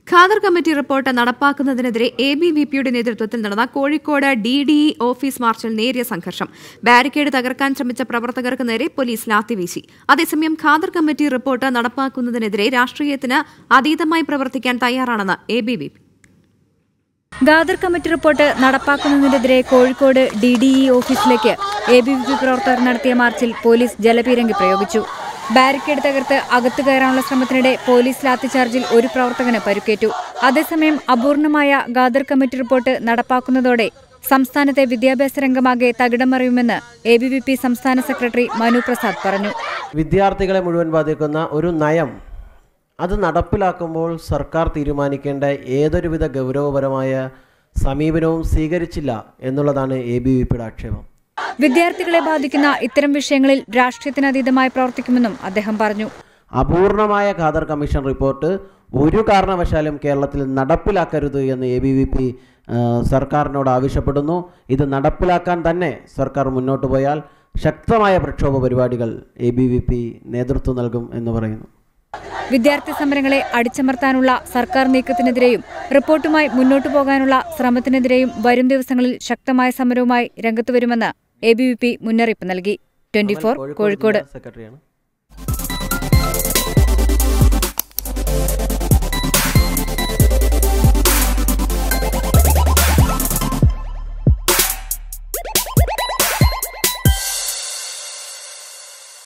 Khader committee report നടപ്പാക്കുന്നതിനെതിരെ A B V പിയുടെ നേതൃത്വത്തിൽ നടന്ന Kozhikode D D E office മാർച്ചിൽ നേരിയ സംഘർഷം ബാരിക്കേഡ് തകർക്കാൻ ശ്രമിച്ച പ്രവർത്തകർക്ക് നേരെ പോലീസ് ലാത്തിവീശി അതേസമയം ഖാദർ കമ്മിറ്റി റിപ്പോർട്ട് നടപ്പാക്കുന്നതിനെതിരെ രാഷ്ട്രീയത്തിന് അതീതമായി പ്രവർത്തിക്കാൻ തയ്യാറാണെന്ന് A B V P Khader committee report നടപ്പാക്കുന്നതിനെതിരെ കോഴിക്കോട് ഡി ഡി ഇ ഓഫീസിലേക്ക് എ ബി വി പി പ്രവർത്തകർ നടത്തിയ മാർച്ചിൽ പോലീസ് ജലപീരങ്കി പ്രയോഗിച്ചു ബാരിക്കേഡ് തകർത്ത് അകത്തു കയറാനുള്ള ശ്രമത്തിനിടെ പോലീസ് ലാത്തിചാർജിൽ ഒരു പ്രവർത്തകന് പരിക്കേറ്റു അതേസമയം അപൂർണമായ ഖാദർ കമ്മിറ്റി റിപ്പോർട്ട് നടപ്പാക്കുന്നതോടെ സംസ്ഥാനത്തെ വിദ്യാഭ്യാസ രംഗമാകെ തകിടം മറിയുമെന്ന് എ ബി വി പി സംസ്ഥാന സെക്രട്ടറി മനു പ്രസാദ് പറഞ്ഞു വിദ്യാർത്ഥികളെ മുഴുവൻ ബാധിക്കുന്ന ഒരു നയം അത് നടപ്പിലാക്കുമ്പോൾ സർക്കാർ തീരുമാനിക്കേണ്ട ഏതൊരുവിധ ഗൗരവപരമായ സമീപനവും സ്വീകരിച്ചില്ല എന്നുള്ളതാണ് എ ബി വി പിയുടെ ആക്ഷേപം വിദ്യാർത്ഥികളെ ബാധിക്കുന്ന ഇത്തരം വിഷയങ്ങളിൽ രാഷ്ട്രീയത്തിനതീതമായി പ്രവർത്തിക്കുമെന്നും അദ്ദേഹം പറഞ്ഞു അപൂർണമായ ഖാദർ കമ്മീഷൻ റിപ്പോർട്ട് ഒരു കാരണവശാലും കേരളത്തിൽ നടപ്പിലാക്കരുത് എന്ന് എ ബി വി പി സർക്കാരിനോട് ആവശ്യപ്പെടുന്നു ഇത് നടപ്പിലാക്കാൻ തന്നെ സർക്കാർ മുന്നോട്ട് പോയാൽ ശക്തമായ പ്രക്ഷോഭ പരിപാടികൾ എ ബി വി പി നേതൃത്വം നൽകും എന്ന് പറയുന്നു വിദ്യാർത്ഥി സമരങ്ങളെ അടിച്ചമർത്താനുള്ള സർക്കാർ നീക്കത്തിനെതിരെയും റിപ്പോർട്ടുമായി മുന്നോട്ടു പോകാനുള്ള ശ്രമത്തിനെതിരെയും വരും ദിവസങ്ങളിൽ ശക്തമായ സമരവുമായി രംഗത്തുവരുമെന്ന് എ ബി വി പി മുന്നറിയിപ്പ് നൽകി ട്വന്റി ഫോർ കോഴിക്കോട് സെക്രട്ടറിയാണ്